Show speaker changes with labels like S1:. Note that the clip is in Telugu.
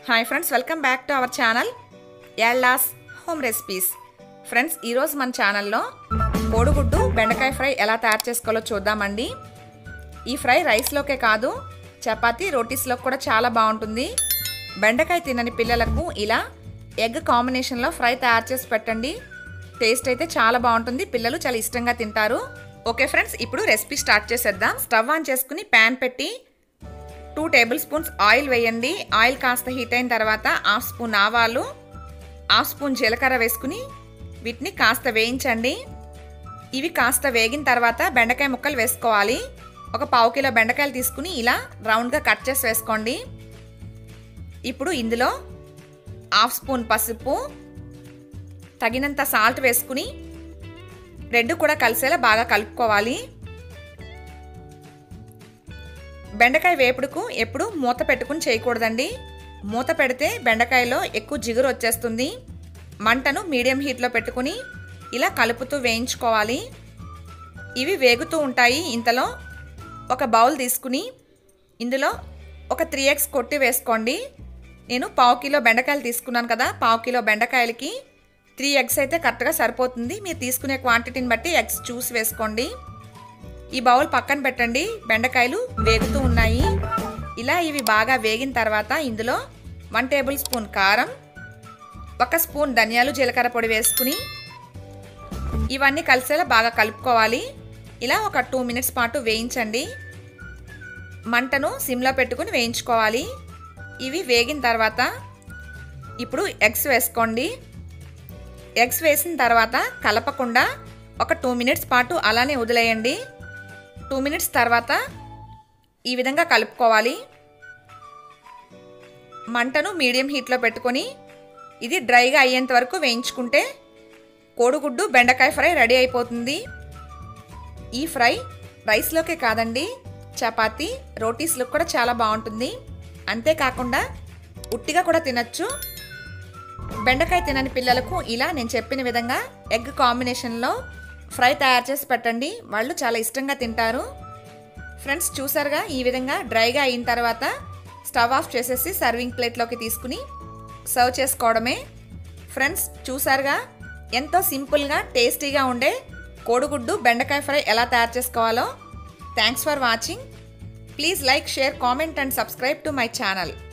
S1: hi friends welcome back to our channel యాళ్ళాస్ హోమ్ రెసిపీస్ ఫ్రెండ్స్ ఈరోజు మన ఛానల్లో కోడిగుడ్డు బెండకాయ ఫ్రై ఎలా తయారు చేసుకోవాలో చూద్దామండి ఈ ఫ్రై రైస్లోకే కాదు చపాతీ రోటీస్లో కూడా చాలా బాగుంటుంది బెండకాయ తినని పిల్లలకు ఇలా ఎగ్ కాంబినేషన్లో ఫ్రై తయారు చేసి పెట్టండి టేస్ట్ అయితే చాలా బాగుంటుంది పిల్లలు చాలా ఇష్టంగా తింటారు ఓకే ఫ్రెండ్స్ ఇప్పుడు రెసిపీ స్టార్ట్ చేసేద్దాం స్టవ్ ఆన్ చేసుకుని ప్యాన్ పెట్టి టూ టేబుల్ స్పూన్స్ ఆయిల్ వేయండి ఆయిల్ కాస్త హీట్ అయిన తర్వాత హాఫ్ స్పూన్ ఆవాలు హాఫ్ స్పూన్ జీలకర్ర వేసుకుని వీటిని కాస్త వేయించండి ఇవి కాస్త వేగిన తర్వాత బెండకాయ ముక్కలు వేసుకోవాలి ఒక పావు కిలో బెండకాయలు తీసుకుని ఇలా రౌండ్గా కట్ చేసి వేసుకోండి ఇప్పుడు ఇందులో హాఫ్ స్పూన్ పసుపు తగినంత సాల్ట్ వేసుకుని రెండు కూడా కలిసేలా బాగా కలుపుకోవాలి బెండకాయ వేపుడుకు ఎప్పుడు మూత పెట్టుకుని చేయకూడదండి మూత పెడితే బెండకాయలో ఎక్కువ జిగురు వచ్చేస్తుంది మంటను మీడియం హీట్లో పెట్టుకుని ఇలా కలుపుతూ వేయించుకోవాలి ఇవి వేగుతూ ఉంటాయి ఇంతలో ఒక బౌల్ తీసుకుని ఇందులో ఒక త్రీ ఎగ్స్ కొట్టి వేసుకోండి నేను పావు కిలో బెండకాయలు తీసుకున్నాను కదా పావు కిలో బెండకాయలకి త్రీ ఎగ్స్ అయితే కరెక్ట్గా సరిపోతుంది మీరు తీసుకునే క్వాంటిటీని బట్టి ఎగ్స్ చూసి వేసుకోండి ఈ బౌల్ పక్కన పెట్టండి బెండకాయలు వేగుతూ ఉన్నాయి ఇలా ఇవి బాగా వేగిన తర్వాత ఇందులో వన్ టేబుల్ స్పూన్ కారం ఒక స్పూన్ ధనియాలు జీలకర్ర పొడి వేసుకుని ఇవన్నీ కలిసేలా బాగా కలుపుకోవాలి ఇలా ఒక టూ మినిట్స్ పాటు వేయించండి మంటను సిమ్లో పెట్టుకుని వేయించుకోవాలి ఇవి వేగిన తర్వాత ఇప్పుడు ఎగ్స్ వేసుకోండి ఎగ్స్ వేసిన తర్వాత కలపకుండా ఒక టూ మినిట్స్ పాటు అలానే వదిలేయండి టూ మినిట్స్ తర్వాత ఈ విధంగా కలుపుకోవాలి మంటను మీడియం హీట్లో పెట్టుకొని ఇది డ్రైగా అయ్యేంత వరకు వేయించుకుంటే కోడిగుడ్డు బెండకాయ ఫ్రై రెడీ అయిపోతుంది ఈ ఫ్రై రైస్లోకే కాదండి చపాతీ రోటీస్లో కూడా చాలా బాగుంటుంది అంతేకాకుండా ఉట్టిగా కూడా తినచ్చు బెండకాయ తినని పిల్లలకు ఇలా నేను చెప్పిన విధంగా ఎగ్ కాంబినేషన్లో ఫ్రై తయారు చేసి పెట్టండి వాళ్ళు చాలా ఇష్టంగా తింటారు ఫ్రెండ్స్ చూసారుగా ఈ విధంగా డ్రైగా అయిన తర్వాత స్టవ్ ఆఫ్ చేసేసి సర్వింగ్ ప్లేట్లోకి తీసుకుని సర్వ్ చేసుకోవడమే ఫ్రెండ్స్ చూసారుగా ఎంతో సింపుల్గా టేస్టీగా ఉండే కోడిగుడ్డు బెండకాయ ఫ్రై ఎలా తయారు చేసుకోవాలో thanks for watching please like share comment and subscribe to my channel